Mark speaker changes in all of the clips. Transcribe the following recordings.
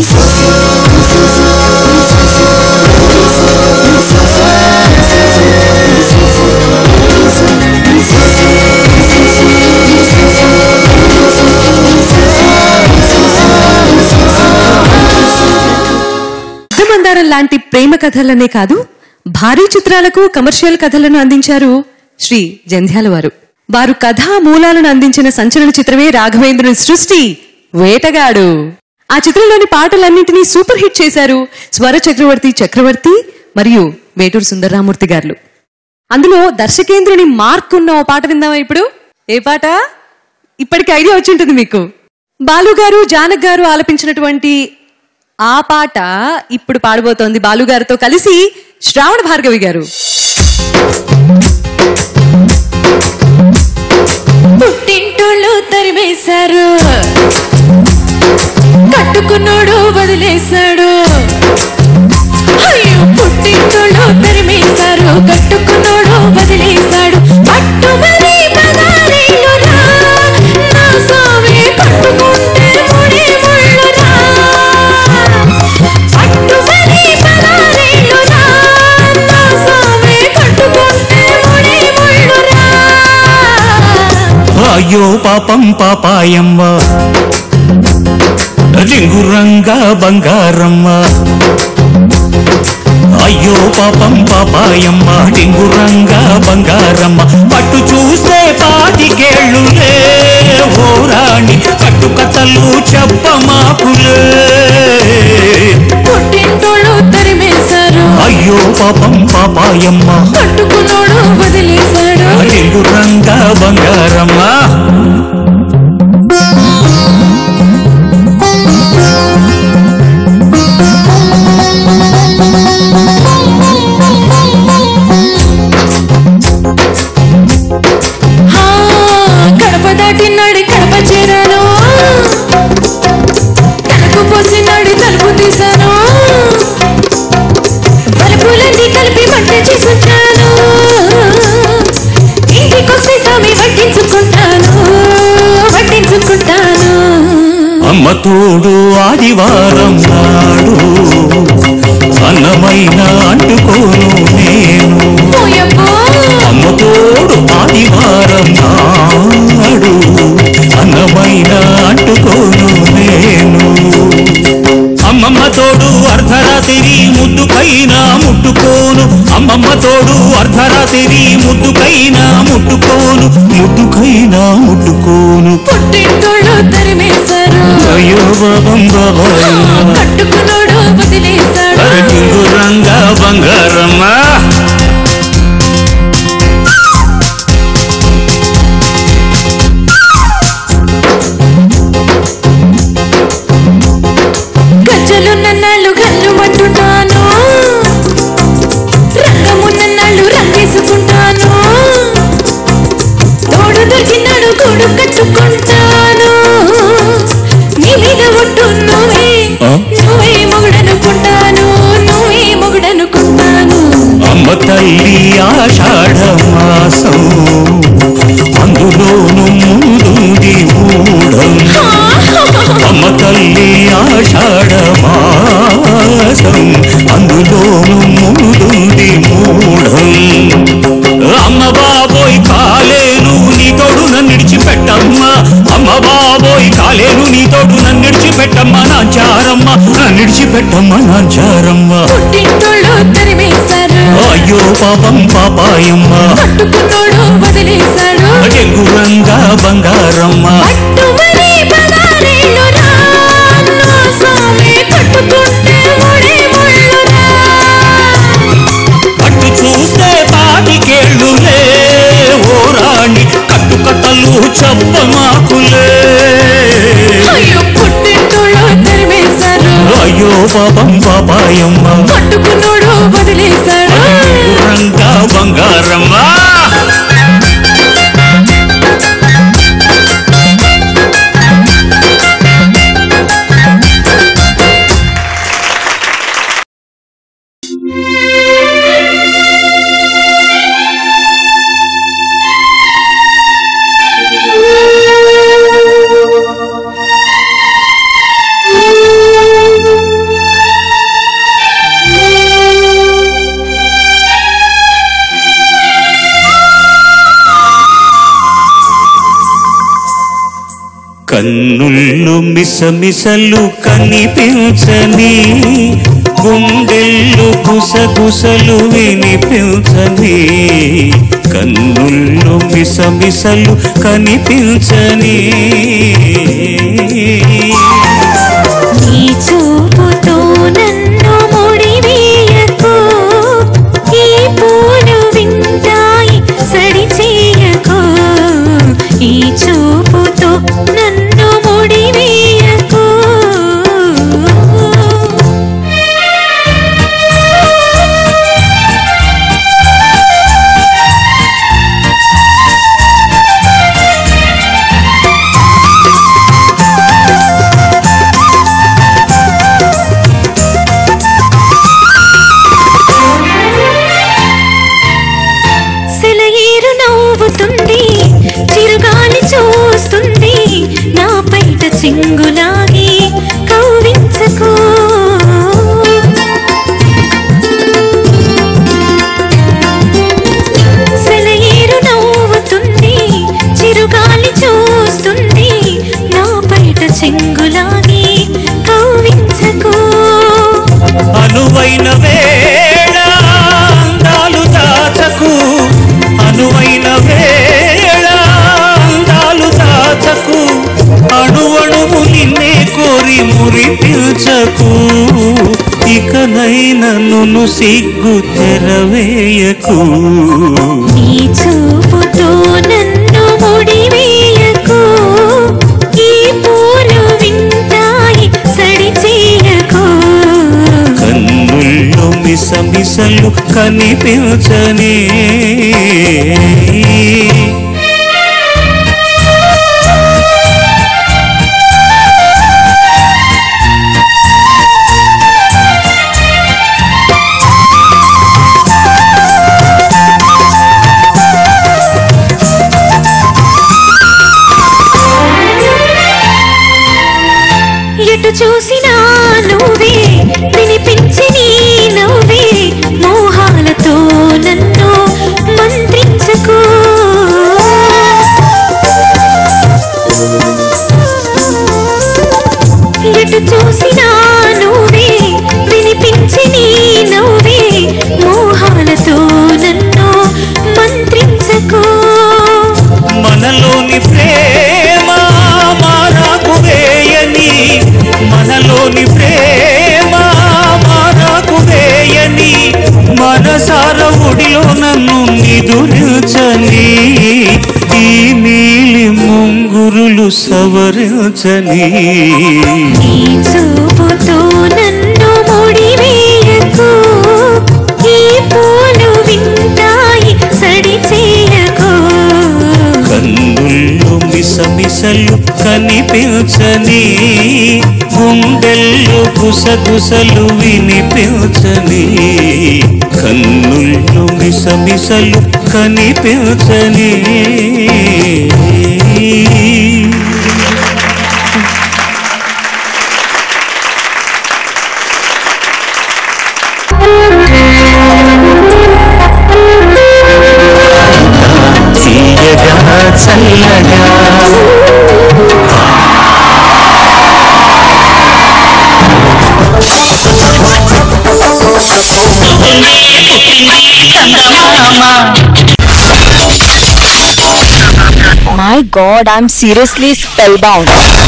Speaker 1: అర్ధమందారం లాంటి ప్రేమ కథలనే కాదు భారీ చిత్రాలకు కమర్షియల్ కథలను అందించారు శ్రీ జంధ్యాల వారు వారు కథా మూలాలను అందించిన సంచలన చిత్రమే రాఘవేంద్రుని సృష్టి వేటగాడు ఆ చిత్రంలోని పాటలన్నింటినీ సూపర్ హిట్ చేశారు స్వర చక్రవర్తి చక్రవర్తి మరియు వేటూరు సుందరరామూర్తి గారు అందులో దర్శకేంద్రుని మార్క్ ఉన్న ఓ పాట విందామా ఇప్పుడు ఏ పాట ఇప్పటికి ఐడియా వచ్చి ఉంటుంది మీకు బాలు గారు జానక్ గారు ఆలపించినటువంటి ఆ పాట ఇప్పుడు పాడబోతోంది బాలు గారితో కలిసి శ్రావణ భార్గవి గారు
Speaker 2: పుట్టింటోళ్ళు తరిమేశారు కట్టుకున్నోడు వదిలేశాడు అయ్యో పుట్టింటోళ్ళు తరిమేశారు కట్టుకున్నోడు వదిలేశాడు పట్టుమని పదారేళ్ళురా నా సామి కట్టుకుంటే ముడి ముళ్ళురా పట్టుమని పదారేళ్ళురా నా సామి కట్టుకుంటే ముడి ముళ్ళురా
Speaker 3: అయ్యో పాపం పాపాయమ్మ రింగురంగా బంగారమ్మ అయ్యో పాపం పాపాయమ్మ డింగురంగా బంగారమ్మ పట్టు చూస్తే పాతికేళ్ళులే ఓ రాణి కట్టు కథలు చెప్పమాకులే
Speaker 2: పుట్టింటోళ్ళు తరిమేశారు
Speaker 3: అయ్యో పాపం పాపాయమ్మ
Speaker 2: కట్టుకున్నోడు వదిలేశాడు
Speaker 3: డింగురంగా బంగారమ్మ
Speaker 2: ఆ, కడప దాటినాడు కడప చేరాను తలుపు పోసినాడు తలుపు తీశాను బలుపులన్నీ కలిపి వంట చేసుకుంటాను ఇంటికొస్తే స్వామి వడ్డించుకుంటాను వడ్డించుకుంటాను
Speaker 3: అమ్మ తోడు ఆదివారం నాడు అన్నమైన అంటుకోను నేను
Speaker 2: పోయబ్బో
Speaker 3: అమ్మ తోడు ఆదివారం నాడు అన్నమైన అంటుకోను నేను అమ్మమ్మ తోడు అర్ధరాత్రి ముద్దుకైనా ముట్టుకోను అమ్మమ్మ తోడు అర్ధరాత్రి ముద్దుకైనా ముట్టుకోను ముద్దుకైనా ముట్టుకోను
Speaker 2: పుట్టింటోళ్ళు తరిమేశారు
Speaker 3: అయ్యో బాబం బాబాయ్
Speaker 2: కట్టుకున్నోడు వదిలేశాడు
Speaker 3: రంగా బంగారమ్మా
Speaker 2: గజ్జలు నన్నాళ్ళు గల్లు పట్టుతాను రంగము నన్నాళ్ళు రంగేసుకుంటాను తోడు దొరికినాడు గూడు కట్టుకుంటాను నీ మీద ఒట్టు నువ్వే
Speaker 3: ఆ?
Speaker 2: నువ్వే మొగుడనుకుంటాను నువ్వే మొగుడనుకుంటాను
Speaker 3: అమ్మ తల్లి ఆషాఢ మాసం అందులోను ముందుంది మూఢం అమ్మ తల్లి ఆషాఢ మాసం అందులోను ముందుంది మూఢం అమ్మ బాబోయ్ కాలేను నీ తోడు నన్ను విడిచిపెట్టమ్మా అమ్మ బాబోయ్ కాలేను నీ తోడు నన్ను విడిచిపెట్టమ్మా నాంచారమ్మ నన్ను విడిచిపెట్టమ్మా నాంచారమ్మ
Speaker 2: పుట్టింటోళ్ళు తరిమేశారు
Speaker 3: అయ్యో పాపం పాపాయమ్మ
Speaker 2: కట్టుకున్నోడు వదిలేశాడు
Speaker 3: రంగా బంగారమ్మ
Speaker 2: పట్టుమని పదారేళ్ళురా నా స్వామి కట్టుకుంటే ముడి ముళ్ళురా
Speaker 3: పట్టు చూస్తే పాటికేళ్ళులే ఓ రాణి కట్టు కట్టలు చెప్పమాకులే
Speaker 2: అయ్యో పుట్టింటోళ్ళు తరిమేశారు
Speaker 3: అయ్యో పాపం పాపాయమ్మ
Speaker 2: కట్టుకున్నోడు వదిలేశాడు
Speaker 3: రంగా బంగారమ్మ
Speaker 2: ఆ
Speaker 3: కన్నుళ్ళు మిసమిసలు కనిపించని గుండెళ్ళు గుసగుసలు వినిపించని కన్నుళ్ళు మిసమిసలు కనిపించని
Speaker 2: నీ చూపుతో నన్ను ముడివేయకు ఈ పూలు వింటాయి సడి చేయకు ఈ చూపుతో నన్ను ముడివేయకు సెలయేరు నవ్వుతుంది చిరుగాలి చూస్తుంది నా పైట చింగులాగి కౌవించకు సెలయేరు నవ్వుతుంది చిరుగాలి చూస్తుంది నా పైట చింగులాగి కౌవించకు
Speaker 3: అనువైన వేళ అందాలు దాచకు అనువైన వేళ అందాలు దాచకు అణువణువు నిన్నే కోరి మురిపించకు ఇకనైనా నును సిగ్గు తెరవేయకు
Speaker 2: నీ చూపుతో నన్ను ముడివేయకు ఈ పూలు వింటాయి సడి చేయకు
Speaker 3: కన్నుల్లో మిసమిసలు కనిపించని
Speaker 2: ఎటు చూసినా నువ్వే వినిపించి నీ నవ్వే మోహాలతో నన్ను మంత్రించకు ఎటు చూసినా నువ్వే వినిపించి నీ నవ్వే మోహాలతో నన్ను మంత్రించకు
Speaker 3: మనలోని ప్రేమ మారాకు వేయని మనలోని ప్రేమ మారాకు వేయని మనసార ఒడిలో నన్ను నిదురించని ఈ నీలి ముంగురులు సవరించని
Speaker 2: నీ చూపుతో నన్ను ముడివేయకు ఈ పూలు వింటాయి సడి చేయకు
Speaker 3: కన్నుల్లో మిసమిసలు కనిపించని గుండెల్లో గుసగుసలు వినిపించని కన్నుల్లో మిసమిసలు కనిపించని తీయగా చల్లగా
Speaker 4: My god, I'm seriously spellbound.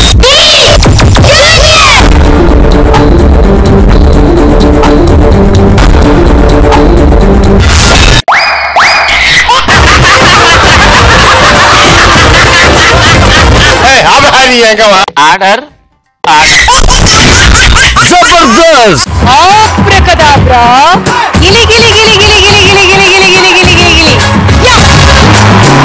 Speaker 5: Order
Speaker 3: Jabardasth
Speaker 4: Abracadabra! Gili gili gili gili gili gili gili gili gili gili gili gili. Yeah!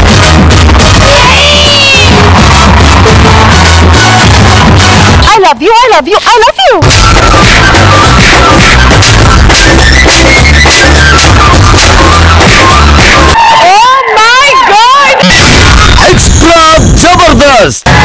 Speaker 4: I love you, I love you, I love you! Oh my god!
Speaker 3: Extra Jabardasth